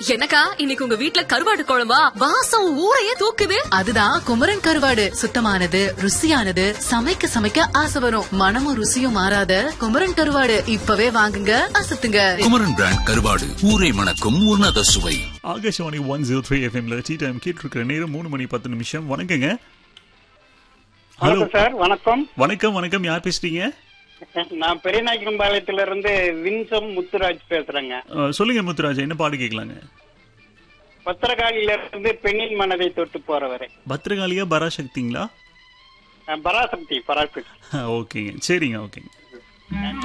என்னக்கா இன்னைக்கு உங்க வீட்ல கருவாடு குழம்பா வாசம் ஊரையே தூக்குது அதுதான் குமரன் கருவாடு சுத்தமானது ருசியானது சமைக்க சமைக்க ஆசை வரும் மனமும் ருசியும் மாறாத குமரன் கருவாடு இப்பவே வாங்குங்க அசத்துங்க குமரன் பிராண்ட் கருவாடு ஊரை மணக்கும் உன்னத சுவை ஆகாஷவாணி ஒன் ஜீரோ த்ரீ எஃப்எம்ல டீ டைம் கேட்டு இருக்கிற நேரம் மூணு மணி பத்து நிமிஷம் வணக்கங்க ஹலோ வணக்கம் சார் வணக்கம் வணக்கம் வணக்கம் யார் பேசுறீங்க நான் பெரியநாயக்கம்பாளையத்துல இருந்து வின்சம் முத்துராஜ் பேசுறேங்க அஹ், சொல்லுங்க முத்துராஜா என்ன பாடு கேட்கலாங்க பத்திரகாளியில இருந்து பெண்ணின் மனதை தொட்டு போறவரை பத்திரகாளியா பராசக்திங்களா பராசக்தி பராசக்தி ஓகேங்க சரிங்க ஓகேங்க